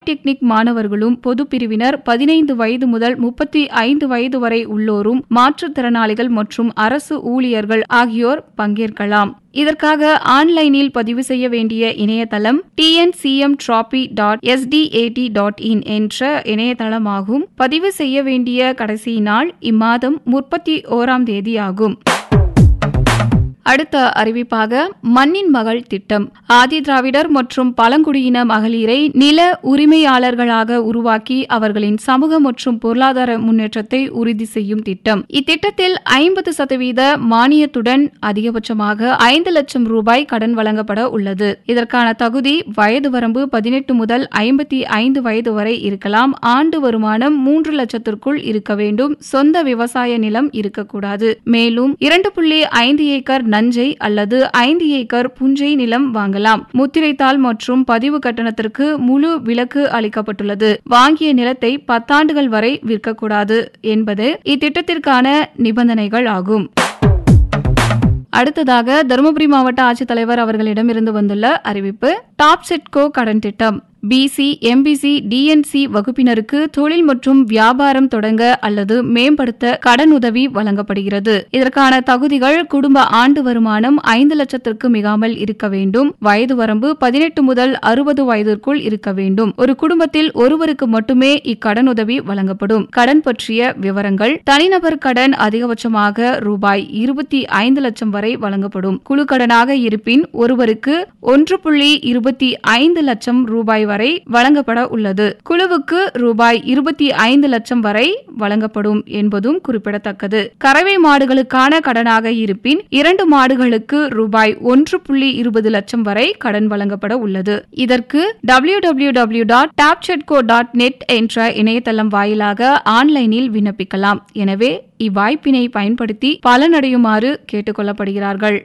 polytechnic மாணவர்களும் பொது பிரிவினர் பதினைந்து வயது முதல் முப்பத்தி ஐந்து வயது வரை உள்ளோரும் மாற்றுத்திறனாளிகள் மற்றும் அரசு ஊழியர்கள் ஆகியோர் பங்கேற்கலாம் இதற்காக ஆன்லைனில் பதிவு செய்ய வேண்டிய இணையதளம் TNCM trophy dot SDAT dot in என்ற இணையதளமாகும் பதிவு செய்ய வேண்டிய கடைசி நாள் இம்மாதம் முப்பத்தி ஓராம் தேதி ஆகும் அடுத்த அறிவிப்பாக மண்ணின் மகள் திட்டம் ஆதி திராவிடர் மற்றும் பழங்குடியின மகளிரை நில உரிமையாளர்களாக உருவாக்கி அவர்களின் சமூக மற்றும் பொருளாதார முன்னேற்றத்தை உறுதி செய்யும் திட்டம் இத்திட்டத்தில் ஐம்பது சதவீத மானியத்துடன் அதிகபட்சமாக ஐந்து லட்சம் ரூபாய் கடன் வழங்கப்பட உள்ளது இதற்கான தகுதி வயது வரம்பு பதினெட்டு முதல் ஐம்பத்தி ஐந்து வயது வரை இருக்கலாம் ஆண்டு வருமானம் மூன்று லட்சத்திற்குள் இருக்க வேண்டும் சொந்த விவசாய நிலம் இருக்கக்கூடாது மேலும் இரண்டு புள்ளி ஐந்து ஏக்கர் நஞ்சை அல்லது ஐந்து ஏக்கர் புஞ்சை நிலம் வாங்கலாம் முத்திரைத்தாள் மற்றும் பதிவு கட்டணத்திற்கு முழு விலக்கு அளிக்கப்பட்டுள்ளது வாங்கிய நிலத்தை பத்தாண்டுகள் வரை விற்கக்கூடாது என்பது இத்திட்டத்திற்கான நிபந்தனைகள் ஆகும் அடுத்ததாக தருமபுரி மாவட்ட ஆட்சித்தலைவர் அவர்களிடமிருந்து வந்துள்ள அறிவிப்பு டாப் செட்கோ கடன் திட்டம் பிசி எம்பிசி டிஎன்சி வகுப்பினருக்கு தொழில் மற்றும் வியாபாரம் தொடங்க அல்லது மேம்படுத்த கடன் உதவி வழங்கப்படுகிறது இதற்கான தகுதிகள் குடும்ப ஆண்டு வருமானம் ஐந்து லட்சத்திற்கு மிகாமல் இருக்க வேண்டும் வயது வரம்பு பதினெட்டு முதல் அறுபது வயதிற்குள் இருக்க வேண்டும் ஒரு குடும்பத்தில் ஒருவருக்கு மட்டுமே இக்கடனுதவி வழங்கப்படும் கடன் பற்றிய விவரங்கள் தனிநபர் கடன் அதிகபட்சமாக ரூபாய் இருபத்தி ஐந்து லட்சம் வரை வழங்கப்படும் குழு கடனாக இருப்பின் ஒருவருக்கு ஒன்று புள்ளி இருபத்தி ஐந்து லட்சம் ரூபாய் வரை வழங்கப்பட உள்ளது குழுவுக்கு ரூபாய் இருபத்தி ஐந்து லட்சம் வரை வழங்கப்படும் என்பதும் குறிப்பிடத்தக்கது கறவை மாடுகளுக்கான கடனாக இருப்பின் இரண்டு மாடுகளுக்கு ரூபாய் ஒன்று புள்ளி இருபது லட்சம் வரை கடன் வழங்கப்பட உள்ளது இதற்கு W W W dot TABCEDCO dot net என்ற இணையதளம் வாயிலாக ஆன்லைனில் விண்ணப்பிக்கலாம் எனவே இவ்வாய்ப்பினை பயன்படுத்தி பலனடையுமாறு கேட்டுக்கொள்ளப்படுகிறார்கள்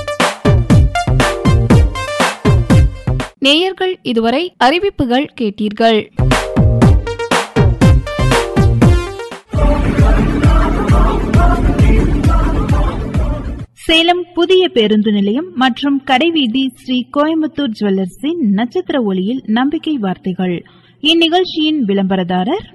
நேயர்கள் இதுவரை அறிவிப்புகள் கேட்டீர்கள் சேலம் புதிய பேருந்து நிலையம் மற்றும் கடைவீதி ஸ்ரீ கோயம்புத்தூர் ஜுவல்லர்ஸின் நட்சத்திர ஒளியில் நம்பிக்கை வார்த்தைகள் இந்நிகழ்ச்சியின் விளம்பரதாரர்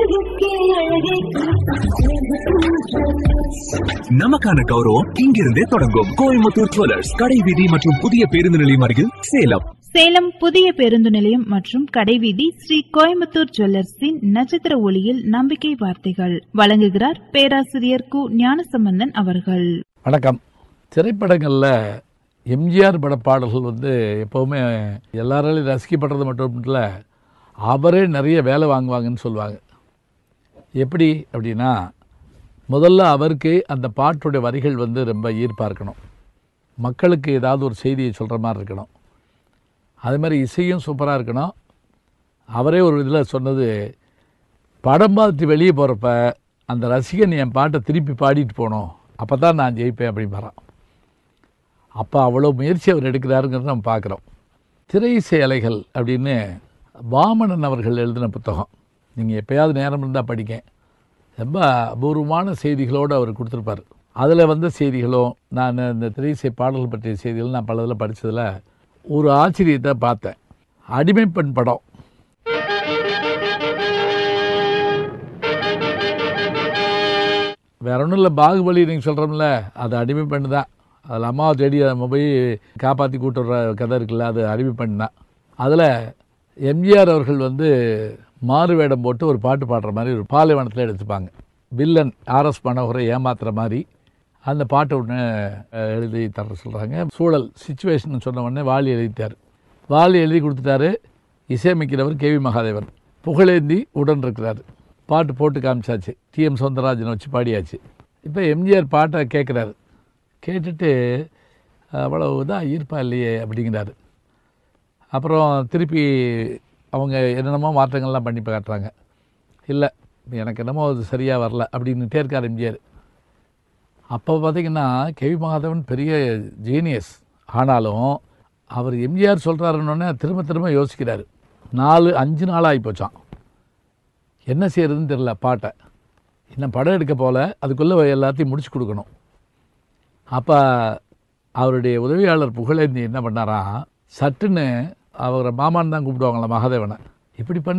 நமக்கான கௌரவம் இங்கிருந்தே தொடங்கும் கோயம்புத்தூர் ஜுவல்லர்ஸ் கடை வீதி மற்றும் புதிய பேருந்து நிலையம் அருகில் சேலம் சேலம் புதிய பேருந்து நிலையம் மற்றும் கடைவீதி ஸ்ரீ கோயம்புத்தூர் ஜுவல்லர்ஸின் நட்சத்திர ஒளியில் நம்பிக்கை வார்த்தைகள் வழங்குகிறார் பேராசிரியர் கு ஞானசம்பந்தன் அவர்கள் வணக்கம் திரைப்படங்களில் எம்ஜிஆர் பட பாடல்கள் வந்து எப்போவுமே எல்லாராலையும் ரசிக்கப்படுறது மட்டும் இல்லை அவரே நிறைய வேலை வாங்குவாங்கன்னு சொல்லுவாங்க எப்படி அப்படின்னா முதல்ல அவருக்கு அந்த பாட்டுடைய வரிகள் வந்து ரொம்ப ஈர்ப்பாக இருக்கணும் மக்களுக்கு ஏதாவது ஒரு செய்தியை சொல்கிற மாதிரி இருக்கணும் அது மாதிரி இசையும் சூப்பராக இருக்கணும் அவரே ஒரு இதில் சொன்னது படம் பார்த்துட்டு வெளியே போகிறப்ப அந்த ரசிகன் என் பாட்டை திருப்பி பாடிட்டு போகணும் அப்போ தான் நான் ஜெயிப்பேன் அப்படிம்பாரான் அப்போ அவ்வளோ முயற்சி அவர் எடுக்கிறாருங்கிறத நம்ம பார்க்குறோம் திரை இசை அலைகள் அப்படின்னு வாமனன் அவர்கள் எழுதின புத்தகம் நீங்கள் எப்போயாவது நேரம் இருந்தால் படிங்க ரொம்ப அபூர்வமான செய்திகளோடு அவர் கொடுத்துருப்பார் அதில் வந்த செய்திகளும் நான் இந்த திரை இசை பாடல்கள் பற்றிய செய்திகள் நான் பல இதில் படித்ததில் ஒரு ஆச்சரியத்தை பார்த்தேன் அடிமைப்பெண் படம் வேற ஒன்றும் இல்லை பாகுபலி நீங்கள் சொல்கிறோம்ல அது அடிமை பெண் தான் அதில் அம்மாவை தேடி நம்ம போய் காப்பாற்றி கூட்டு வர்ற கதை இருக்குல்ல அது அடிமை பெண் தான் அதில் எம்ஜிஆர் அவர்கள் வந்து மாறு வேடம் போட்டு ஒரு பாட்டு பாடுற மாதிரி ஒரு பாலைவனத்தில் எடுத்துப்பாங்க வில்லன் ஆர்எஸ் மனோகரை ஏமாத்துற மாதிரி அந்த பாட்டை ஒன்று எழுதி தர சொல்கிறாங்க சூழல் சுச்சுவேஷன் சொன்ன உடனே வாலி எழுதிட்டார் வாலி எழுதி கொடுத்துட்டாரு இசையமைக்கிறவர் கேவி மகாதேவன் புகழேந்தி உடன் இருக்கிறார் பாட்டு போட்டு காமிச்சாச்சு டிஎம் சௌந்தரராஜனை வச்சு பாடியாச்சு இப்போ எம்ஜிஆர் பாட்டை கேட்குறாரு கேட்டுட்டு அவ்வளவு இதாக ஈர்ப்பா இல்லையே அப்படிங்கிறாரு அப்புறம் திருப்பி அவங்க என்னென்னமோ மாற்றங்கள்லாம் பண்ணி காட்டுறாங்க இல்லை எனக்கு என்னமோ அது சரியாக வரல அப்படின்னுட்டே இருக்கார் எம்ஜிஆர் அப்போ பார்த்தீங்கன்னா கேவி மகாதேவன் பெரிய ஜீனியஸ் ஆனாலும் அவர் எம்ஜிஆர் சொல்கிறாருன்னொன்னே திரும்ப திரும்ப யோசிக்கிறாரு நாலு அஞ்சு நாள் ஆகி போச்சான் என்ன செய்யறதுன்னு தெரில பாட்டை இன்னும் படம் எடுக்க போல அதுக்குள்ளே எல்லாத்தையும் முடிச்சு கொடுக்கணும் அப்போ அவருடைய உதவியாளர் புகழேந்தி என்ன பண்ணாராம் சட்டுன்னு அவரை மாமான்னு தான் கூப்பிடுவாங்களா மகாதேவனை இப்படி பண்ண